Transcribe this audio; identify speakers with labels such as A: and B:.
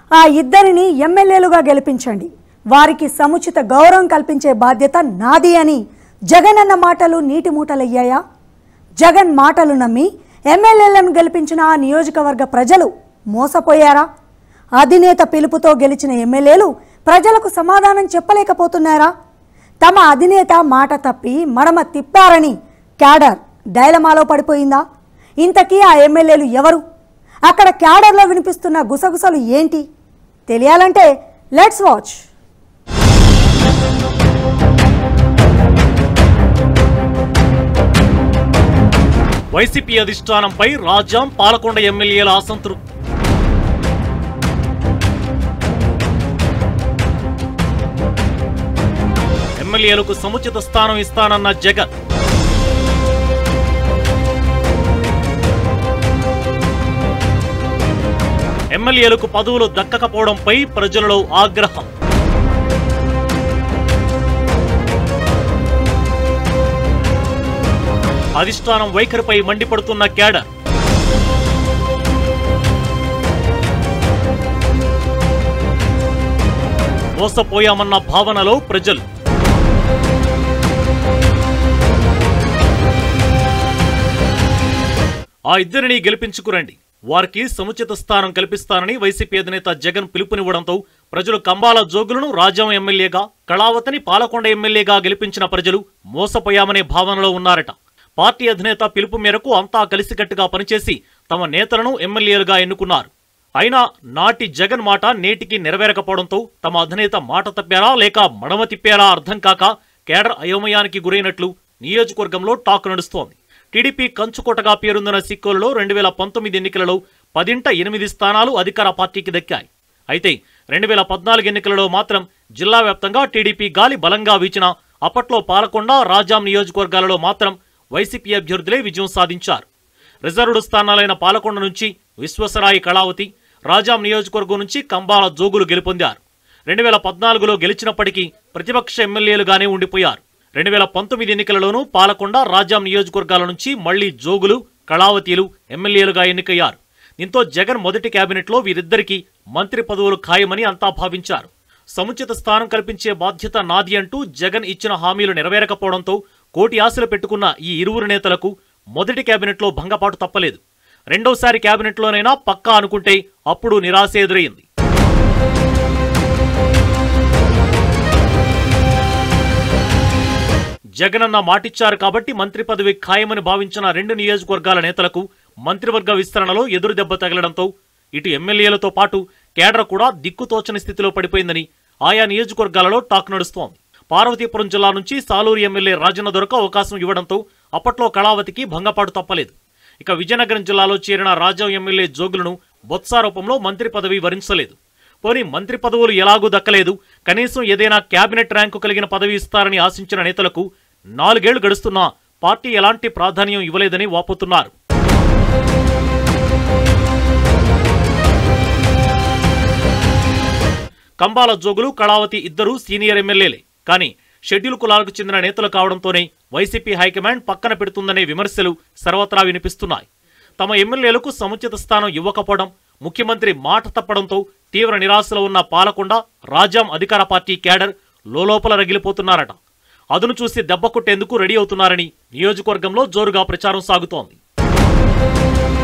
A: ఆ ఇద్దరిని ఎమ్మెల్యేలుగా గెలిపించండి వారికి సముచిత గౌరవం కల్పించే బాధ్యత నాది అని జగన్ అన్న మాటలు నీటి మూటలయ్యాయా జగన్ మాటలు నమ్మి ఎమ్మెల్యేలను గెలిపించిన ఆ నియోజకవర్గ ప్రజలు మోసపోయారా అధినేత పిలుపుతో గెలిచిన ఎమ్మెల్యేలు ప్రజలకు సమాధానం చెప్పలేకపోతున్నారా తమ అధినేత మాట తప్పి మడమ తిప్పారని క్యాడర్ డైలమాలో పడిపోయిందా ఇంతకీ ఆ ఎమ్మెల్యేలు ఎవరు అక్కడ క్యాడర్లో వినిపిస్తున్న గుసగుసలు ఏంటి తెలియాలంటే లెట్స్ వాచ్
B: వైసీపీ అధిష్టానంపై రాజాం పాలకొండ ఎమ్మెల్యేల అసంతృప్తి ఎమ్మెల్యేలకు సముచిత స్థానం ఇస్తానన్న జగన్ ఎమ్మెల్యేలకు పదవులు దక్కకపోవడంపై ప్రజలలో ఆగ్రహం అధిష్టానం వైఖరిపై మండిపడుతున్న క్యాడర్ మోసపోయామన్న భావనలో ప్రజలు ఆ ఇద్దరిని గెలిపించుకురండి వారికి సముచిత స్థానం కల్పిస్తానని వైసీపీ అధినేత జగన్ పిలుపునివ్వడంతో ప్రజలు కంబాల జోగులను రాజ్యం ఎమ్మెల్యేగా కళావతిని పాలకొండ ఎమ్మెల్యేగా గెలిపించిన ప్రజలు మోసపోయామనే భావనలో ఉన్నారట పార్టీ అధినేత పిలుపు మేరకు అంతా కలిసికట్టుగా పనిచేసి తమ నేతలను ఎమ్మెల్యేలుగా ఎన్నుకున్నారు అయినా నాటి జగన్ మాట నేటికి నెరవేరకపోవడంతో తమ అధినేత మాట తప్పారా లేక మడమ తిప్పారా అర్థం కాక కేడర్ అయోమయానికి గురైనట్లు నియోజకవర్గంలో టాక్ నడుస్తోంది టీడీపీ కంచుకోటగా పేరొందిన సిక్కోలులో రెండు వేల పంతొమ్మిది ఎన్నికలలో పదింట ఎనిమిది స్థానాలు అధికార పార్టీకి దక్కాయి అయితే రెండు వేల పద్నాలుగు ఎన్నికలలో మాత్రం జిల్లా వ్యాప్తంగా టీడీపీ గాలి బలంగా వీచిన అప్పట్లో పాలకొండ రాజాం నియోజకవర్గాలలో మాత్రం వైసీపీ అభ్యర్థులే విజయం సాధించారు రిజర్వ్డ్ స్థానాలైన పాలకొండ నుంచి విశ్వసరాయి కళావతి రాజాం నియోజకవర్గం నుంచి కంబాల జోగులు గెలుపొందారు రెండు వేల పద్నాలుగులో గెలిచినప్పటికీ ప్రతిపక్ష ఎమ్మెల్యేలుగానే ఉండిపోయారు రెండు వేల పంతొమ్మిది ఎన్నికలలోనూ పాలకొండ రాజాం నియోజకవర్గాల నుంచి మళ్లీ జోగులు కళావతిలు ఎమ్మెల్యేలుగా ఎన్నికయ్యారు దీంతో జగన్ మొదటి కేబినెట్లో వీరిద్దరికీ మంత్రి పదవులు ఖాయమని అంతా భావించారు సముచిత స్థానం కల్పించే బాధ్యత నాది అంటూ జగన్ ఇచ్చిన హామీలు నెరవేరకపోవడంతో కోటి ఆశలు పెట్టుకున్న ఈ ఇరువురు నేతలకు మొదటి కేబినెట్లో భంగపాటు తప్పలేదు రెండోసారి కేబినెట్లోనైనా పక్కా అనుకుంటే అప్పుడు నిరాశ ఎదురైంది జగనన్న మాటిచ్చారు కాబట్టి మంత్రి పదవి ఖాయమని భావించిన రెండు నియోజకవర్గాల నేతలకు మంత్రివర్గ విస్తరణలో ఎదురు దెబ్బ తగలడంతో ఇటు ఎమ్మెల్యేలతో పాటు కేడర్ కూడా దిక్కుతోచని స్థితిలో పడిపోయిందని ఆయా నియోజకవర్గాలలో టాక్ నడుస్తోంది పార్వతీపురం జిల్లా నుంచి సాలూరు ఎమ్మెల్యే రాజన్న దొరక అవకాశం ఇవ్వడంతో అప్పట్లో కళావతికి భంగపాటు తప్పలేదు ఇక విజయనగరం జిల్లాలో చేరిన రాజం ఎమ్మెల్యే జోగులను బొత్స రూపంలో మంత్రి పదవి వరించలేదు పోనీ మంత్రి పదవులు ఎలాగూ దక్కలేదు కనీసం ఏదైనా కేబినెట్ ర్యాంకు కలిగిన పదవి ఇస్తారని ఆశించిన నేతలకు నాలుగేళ్లు గడుస్తున్నా పార్టీ ఎలాంటి ప్రాధాన్యం ఇవ్వలేదని వాపోతున్నారు కంబాల జోగులు కళావతి ఇద్దరు సీనియర్ ఎమ్మెల్యేలే కానీ షెడ్యూల్ కులాలకు చెందిన నేతలు కావడంతోనే వైసీపీ హైకమాండ్ పక్కన పెడుతుందనే విమర్శలు సర్వత్రా వినిపిస్తున్నాయి తమ ఎమ్మెల్యేలకు సముచిత స్థానం ఇవ్వకపోవడం ముఖ్యమంత్రి మాట తప్పడంతో తీవ్ర నిరాశలో ఉన్న పాలకొండ రాజాం అధికార పార్టీ క్యాడర్ లోలోపల రగిలిపోతున్నారట అదును చూసి దెబ్బ కొట్టేందుకు రెడీ అవుతున్నారని నియోజకవర్గంలో జోరుగా ప్రచారం సాగుతోంది